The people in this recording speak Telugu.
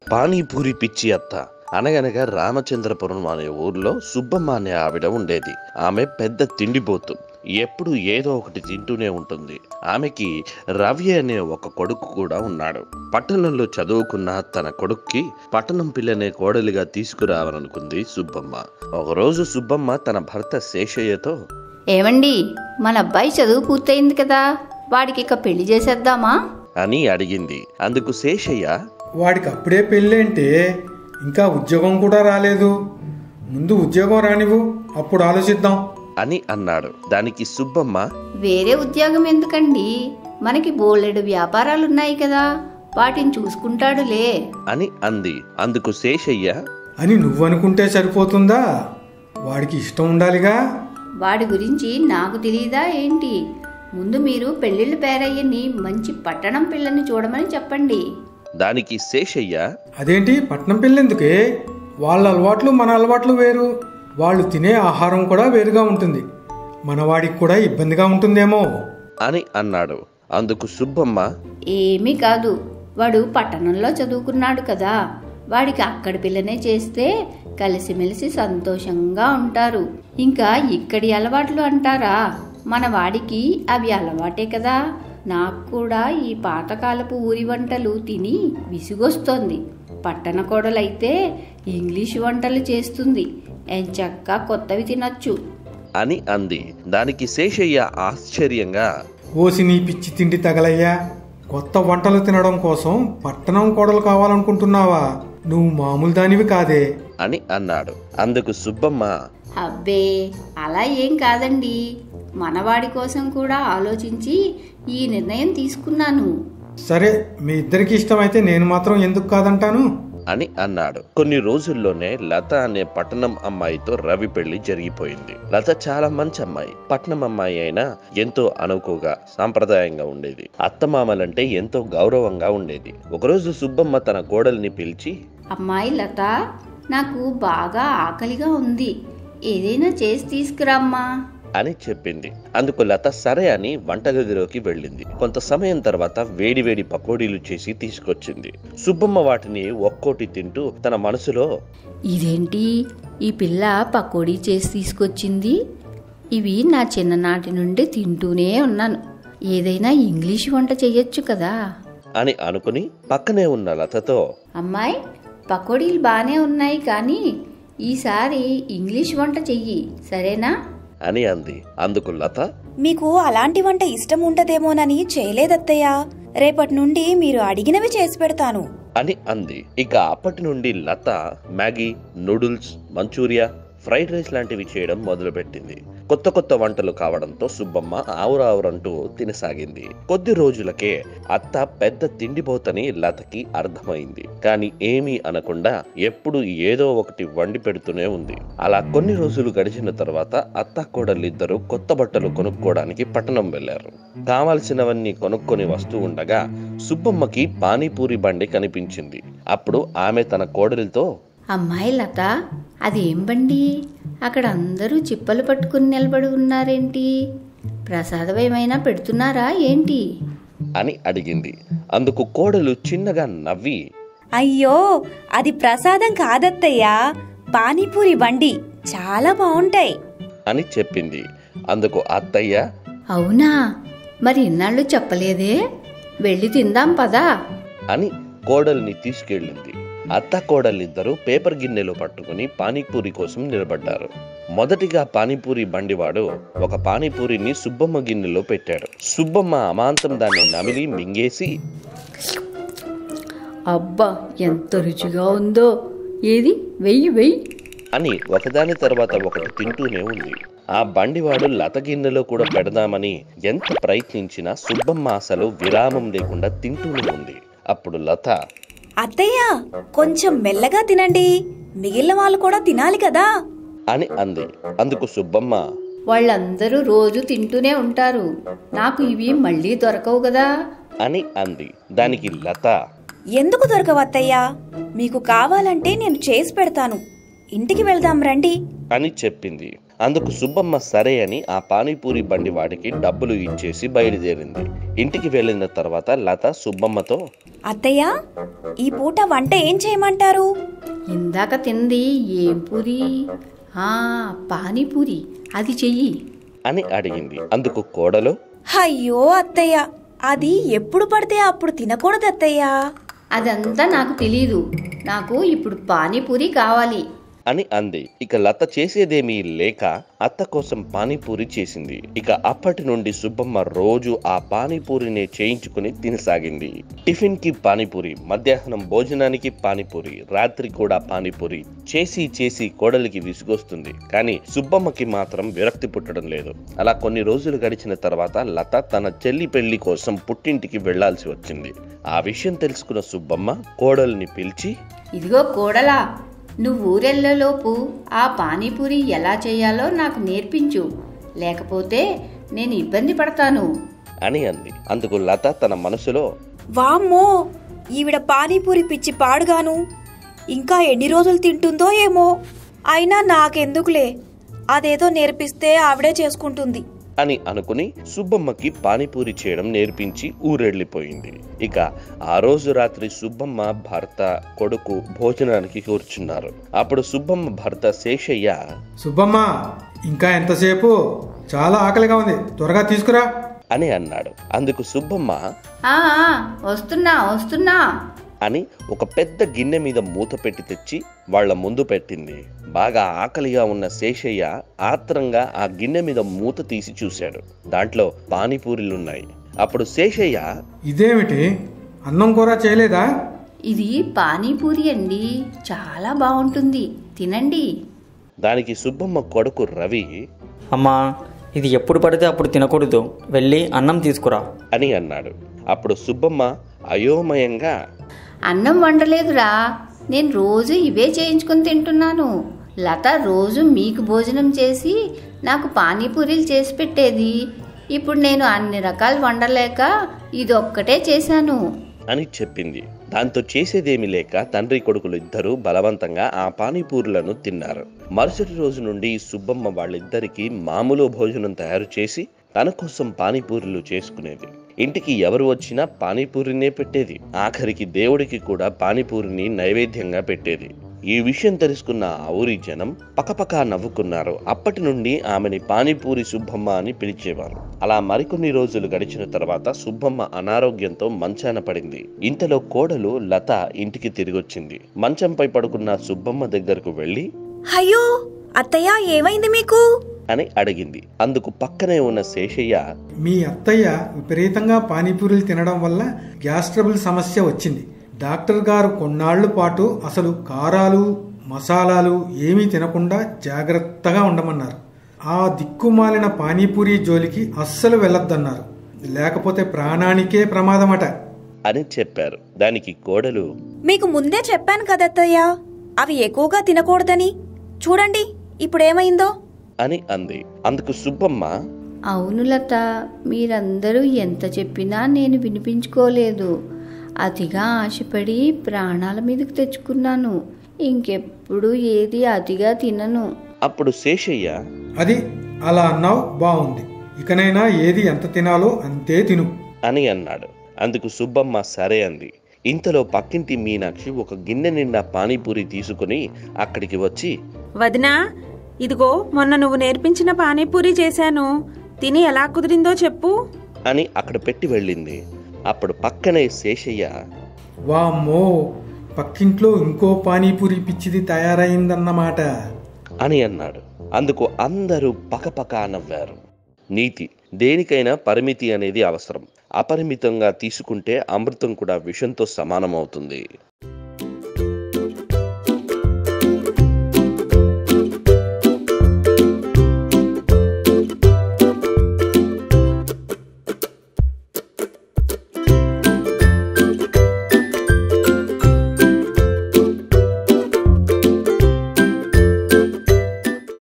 పానీపూరి పిచ్చి అత్త అనగనగా రామచంద్రపురం అనే ఊర్లో సుబ్బమ్మ అనే ఆవిడ ఉండేది ఆమె పెద్ద తిండిపోతు ఎప్పుడు ఏదో ఒకటి తింటూనే ఉంటుంది ఆమెకి రవి అనే ఒక కొడుకు కూడా ఉన్నాడు పట్టణంలో చదువుకున్న తన కొడుక్కి పట్టణం పిల్లనే కోడలిగా తీసుకురావాలనుకుంది సుబ్బమ్మ ఒకరోజు సుబ్బమ్మ తన భర్త శేషయ్యతో ఏమండి మన అబ్బాయి చదువు పూర్తయింది కదా వాడికి ఇక పెళ్లి చేసేద్దామా అని అడిగింది అందుకు శేషయ్య వాడికి అప్పుడే పెళ్ళేంటే ఇంకా ఉద్యోగం కూడా రాలేదు ముందు ఉద్యోగం రానివ్వు అప్పుడు ఆలోచిద్దాం అని అన్నాడు దానికి సుబ్బమ్మ వేరే ఉద్యోగం ఎందుకండి మనకి బోలెడు వ్యాపారాలున్నాయి కదా వాటిని చూసుకుంటాడులే అని అంది అందుకు శేషయ్య అని నువ్వనుకుంటే సరిపోతుందా వాడికి ఇష్టం ఉండాలిగా వాడి గురించి నాకు తెలియదా ఏంటి ముందు మీరు పెళ్ళిళ్ళ పేరయ్యని మంచి పట్టణం పిల్లని చూడమని చెప్పండి దానికి శేషయ్య అదేంటి పట్నం పెళ్ళెందుకే వాళ్ళ అలవాట్లు మన అలవాట్లు వేరు వాళ్ళు తినే ఆహారం కూడా వేరుగా ఉంటుంది మనవాడికి కూడా ఇబ్బందిగా ఉంటుందేమో అని అన్నాడు అందుకు సుబ్బమ్మ ఏమీ కాదు వాడు పట్టణంలో చదువుకున్నాడు కదా వాడికి అక్కడి పిల్లనే చేస్తే కలిసిమెలిసి సంతోషంగా ఉంటారు ఇంకా ఇక్కడి అలవాట్లు అంటారా మన వాడికి అవి అలవాటే కదా నాకు కూడా ఈ పాతకాలపు ఊరి వంటలు తిని విసుగొస్తోంది పట్టణ కోడలైతే ఇంగ్లీష్ వంటలు చేస్తుంది ఎంచక్కా కొత్తవి తినచ్చు అని అంది దానికి శేషయ్య ఆశ్చర్యంగా ఓసి నీ పిచ్చి తిండి తగలయ్యా కొత్త వంటలు తినడం కోసం పట్టణం కోడలు కావాలనుకుంటున్నావా నువ్వు మామూలు దానివి కాదే అని అన్నాడు అందుకు సుబ్బమ్మ అబ్బే అలా ఏం కాదండి మనవాడి కోసం కూడా ఆలోచించి ఈ నిర్ణయం తీసుకున్నాను సరే మీ ఇద్దరికి ఇష్టమైతే నేను మాత్రం ఎందుకు కాదంటాను అని అన్నాడు కొన్ని రోజుల్లోనే లత అనే పట్టణం అమ్మాయితో రవి పెళ్లి జరిగిపోయింది లత చాలా మంచి అమ్మాయి పట్నం అమ్మాయి అయినా ఎంతో అనుకువగా సాంప్రదాయంగా ఉండేది అత్తమామలంటే ఎంతో గౌరవంగా ఉండేది ఒకరోజు సుబ్బమ్మ తన కోడల్ని పిలిచి అమ్మాయి లత నాకు బాగా ఆకలిగా ఉంది ఏదైనా చేసి తీసుకురామ్మా అని చెప్పింది అందుకు లత సరే అని వంటగదిలోకి వెళ్ళింది కొంత సమయం తర్వాత వేడి వేడి పకోడీలు చేసి తీసుకొచ్చింది సుబ్బమ్మ వాటిని ఒక్కోటి తింటూ తన మనసులో ఇదేంటి ఈ పిల్ల పకోడీ చేసి తీసుకొచ్చింది ఇవి నా చిన్ననాటి నుండి తింటూనే ఉన్నాను ఏదైనా ఇంగ్లీష్ వంట చెయ్యొచ్చు కదా అని అనుకుని పక్కనే ఉన్న లతతో అమ్మాయి పకోడీలు బాగానే ఉన్నాయి కానీ ఈసారి ఇంగ్లీష్ వంట చెయ్యి సరేనా అని అంది అందుకు లత మీకు అలాంటి వంట ఇష్టం ఉంటదేమోనని చేయలేదత్తయ్య రేపటి నుండి మీరు అడిగినవి చేసి పెడతాను అని అంది ఇక అప్పటి నుండి Latha Maggi noodles Manchuria fried rice లాంటివి చేయడం మొదలుపెట్టింది కొత్త కొత్త వంటలు కావడంతో సుబ్బమ్మ ఆవురావురంటూ తినసాగింది కొద్ది రోజులకే అత్త పెద్ద తిండిపోతని లతకి అర్థమైంది కానీ ఏమీ అనకుండా ఎప్పుడు ఏదో ఒకటి వండి పెడుతూనే ఉంది అలా కొన్ని రోజులు గడిచిన తర్వాత అత్త కోడలిద్దరూ కొత్త బట్టలు కొనుక్కోవడానికి పట్టణం వెళ్లారు కావలసినవన్నీ కొనుక్కొని వస్తూ ఉండగా సుబ్బమ్మకి పానీపూరి బండి కనిపించింది అప్పుడు ఆమె తన కోడలితో అమ్మాయి లత అదేం బండి అక్కడ అందరూ చిప్పలు పట్టుకుని నిలబడి ఉన్నారేంటి ప్రసాదం ఏమైనా పెడుతున్నారా ఏంటి అని అడిగింది అందుకు కోడలు చిన్నగా నవ్వి అయ్యో అది ప్రసాదం కాదత్తయ్యా పానీపూరి బండి చాలా బాగుంటాయి అని చెప్పింది అందుకు అత్తయ్య అవునా మరి ఇన్నాళ్ళు చెప్పలేదే వెళ్ళి తిందాం పదా అని కోడల్ని తీసుకెళ్ళింది అత్త కోడలిద్దరూ పేపర్ గిన్నెలు పట్టుకుని పానీపూరి కోసం నిలబడ్డారు మొదటిగా పానీపూరి బండివాడు ఒక పానీపూరిని సుబ్బమ్మ గిన్నెలో పెట్టాడు సుబ్బమ్మ అమాంతం దాన్ని నమిలి మింగేసి అబ్బా ఎంత రుచిగా ఉందో ఏది వెయ్యి వెయ్యి అని ఒకదాని తర్వాత ఒకటి తింటూనే ఉంది ఆ బండివాడు లత గిన్నెలో కూడా పెడదామని ఎంత ప్రయత్నించినా సుబ్బమ్మ అసలు విరామం లేకుండా తింటూనే ఉంది అప్పుడు లత అత్తయ్య కొంచెం మెల్లగా తినండి మిగిలిన వాళ్ళు కూడా తినాలి కదా అని అంది అందుకు సుబ్బమ్మ వాళ్ళందరూ రోజు తింటూనే ఉంటారు నాకు ఇవి మళ్ళీ దొరకవు కదా అని అంది దానికి లత ఎందుకు దొరకవత్తయ్యా మీకు కావాలంటే నేను చేసి పెడతాను ఇంటికి వెళ్దాం రండి అని చెప్పింది అందుకు సుబ్బమ్మ సరే అని ఆ పానీపూరి బండి వాడికి డబ్బులు ఇచ్చేసి బయలుదేరింది ఇంటికి వెళ్ళిన తర్వాత లత సుబ్బమ్మతో అత్తయ్య ఈ పూట వంట ఏం చేయమంటారు ఇందాక తింది ఏం పూరి ఆ పానీపూరి అది చెయ్యి అని అడిగింది అందుకు కోడలు అయ్యో అత్తయ్య అది ఎప్పుడు పడితే అప్పుడు తినకూడదు అత్తయ్య అదంతా నాకు తెలీదు నాకు ఇప్పుడు పానీపూరి కావాలి అని అంది ఇక లత చేసేదేమీ లేక అత్త కోసం పానీపూరి చేసింది ఇక అప్పటి నుండి సుబ్బమ్మ రోజు ఆ పానీపూరినే చేయించుకుని తినసాగింది టిఫిన్ కి పానీపూరి మధ్యాహ్నం భోజనానికి పానీపూరి రాత్రి కూడా పానీపూరి చేసి చేసి కోడలికి విసుగొస్తుంది కానీ సుబ్బమ్మకి మాత్రం విరక్తి పుట్టడం లేదు అలా కొన్ని రోజులు గడిచిన తర్వాత లత తన చెల్లి పెళ్లి కోసం పుట్టింటికి వెళ్లాల్సి వచ్చింది ఆ విషయం తెలుసుకున్న సుబ్బమ్మ కోడల్ని పిలిచి ఇదిగో కోడలా నువ్వు ఊరెళ్ళలోపు ఆ పానీపూరి ఎలా చేయాలో నాకు నేర్పించు లేకపోతే నేను ఇబ్బంది పడతాను అని అంది అందుకు లత తన మనసులో వామ్మో ఈవిడ పానీపూరి పిచ్చి పాడుగాను ఇంకా ఎన్ని రోజులు తింటుందో ఏమో అయినా నాకెందుకులే అదేదో నేర్పిస్తే ఆవిడే చేసుకుంటుంది అని అనుకుని సుబ్బమ్మకి పానీపూరి చేయడం నేర్పించి ఊరెళ్ళిపోయింది ఇక ఆ రోజు రాత్రి సుబ్బమ్మ భర్త కొడుకు భోజనానికి కూర్చున్నారు అప్పుడు సుబ్బమ్మ భర్త శేషయ్య సుబ్బమ్మ ఇంకా ఎంతసేపు చాలా ఆకలిగా ఉంది త్వరగా తీసుకురా అని అన్నాడు అందుకు సుబ్బమ్మ ఆ ఆ, వస్తున్నా వస్తున్నా అని ఒక పెద్ద గిన్నె మీద మూత పెట్టి తెచ్చి వాళ్ళ ముందు పెట్టింది బాగా ఆకలిగా ఉన్న శేషయ్య ఆత్రంగా ఆ గిన్నె మీద మూత తీసి చూశాడు దాంట్లో పానీపూరీలున్నాయి అప్పుడు శేషయ్య ఇదేమిటి అన్నం కూర చేయలేదా ఇది పానీపూరి అండి చాలా బాగుంటుంది తినండి దానికి సుబ్బమ్మ కొడుకు రవి అమ్మా ఇది ఎప్పుడు పడితే అప్పుడు తినకూడదు వెళ్ళి అన్నం తీసుకురా అని అన్నాడు అప్పుడు సుబ్బమ్మ అయోమయంగా అన్నం వండలేదురా నేను రోజు ఇవే చేయించుకుని తింటున్నాను లత రోజు మీకు భోజనం చేసి నాకు పానీపూరీలు చేసి పెట్టేది ఇప్పుడు నేను అన్ని రకాలు వండలేక ఇది ఒక్కటే చేశాను అని చెప్పింది దాంతో చేసేదేమీ లేక తండ్రి కొడుకులు ఇద్దరూ బలవంతంగా ఆ పానీపూరులను తిన్నారు మరుసటి రోజు నుండి సుబ్బమ్మ వాళ్ళిద్దరికీ మామూలు భోజనం తయారు చేసి తన కోసం పానీపూరీలు చేసుకునేది ఇంటికి ఎవరు వచ్చినా పానీపూరినే పెట్టేది ఆఖరికి దేవుడికి కూడా పానీపూరిని నైవేద్యంగా పెట్టేది ఈ విషయం తెలుసుకున్న ఆ ఊరి జనం పకపకా నవ్వుకున్నారు అప్పటి నుండి ఆమెని పానీపూరి సుబ్బమ్మ అని పిలిచేవారు అలా మరికొన్ని రోజులు గడిచిన తర్వాత సుబ్బమ్మ అనారోగ్యంతో మంచాన పడింది ఇంతలో కోడలు లత ఇంటికి తిరిగొచ్చింది మంచంపై పడుకున్న సుబ్బమ్మ దగ్గరకు వెళ్ళి అయ్యో అత్తయ్య ఏమైంది మీకు అని అడిగింది అందుకు పక్కనే ఉన్న శేషయ్య మీ అత్తయ్య విపరీతంగా పానీపూరీలు తినడం వల్ల గ్యాస్ ట్రబుల్ సమస్య వచ్చింది డాక్టర్ గారు కొన్నాళ్ల పాటు అసలు కారాలు మసాలాలు ఏమీ తినకుండా జాగ్రత్తగా ఉండమన్నారు ఆ దిక్కుమాలిన పానీపూరి జోలికి అస్సలు వెళ్ళొద్దన్నారు లేకపోతే ప్రాణానికే ప్రమాదమట అని చెప్పారు దానికి కోడలు మీకు ముందే చెప్పాను కదత్తయ్య అవి ఎక్కువగా తినకూడదని చూడండి ఇప్పుడేమైందో అని అంది అందుకు సుబ్బమ్మ అవును లత మీరందరూ ఎంత చెప్పినా నేను వినిపించుకోలేదు అతిగా ఆశపడి ప్రాణాల మీదకి తెచ్చుకున్నాను ఇంకెప్పుడు ఏది అతిగా తినను అప్పుడు శేషయ్య అది అలా అన్నావు బాగుంది ఇకనైనా ఏది ఎంత తినాలో అంతే తిను అని అన్నాడు అందుకు సుబ్బమ్మ సరే అంది ఇంతలో పక్కింటి మీనాక్షి ఒక గిన్నె నిండా పానీపూరి తీసుకుని అక్కడికి వచ్చి వదినా ఇదిగో మొన్న నువ్వు నేర్పించిన పానీపూరి చేశాను తిని ఎలా కుదిరిందో చెప్పు అని అక్కడ పెట్టి వెళ్ళింది అప్పుడు పక్కనే శేషయ్య వామ్మో పక్కింట్లో ఇంకో పానీపూరి పిచ్చిది తయారైందన్నమాట అని అన్నాడు అందుకు అందరూ పకపక నవ్వారు నీతి దేనికైనా పరిమితి అనేది అవసరం అపరిమితంగా తీసుకుంటే అమృతం కూడా విషంతో సమానమవుతుంది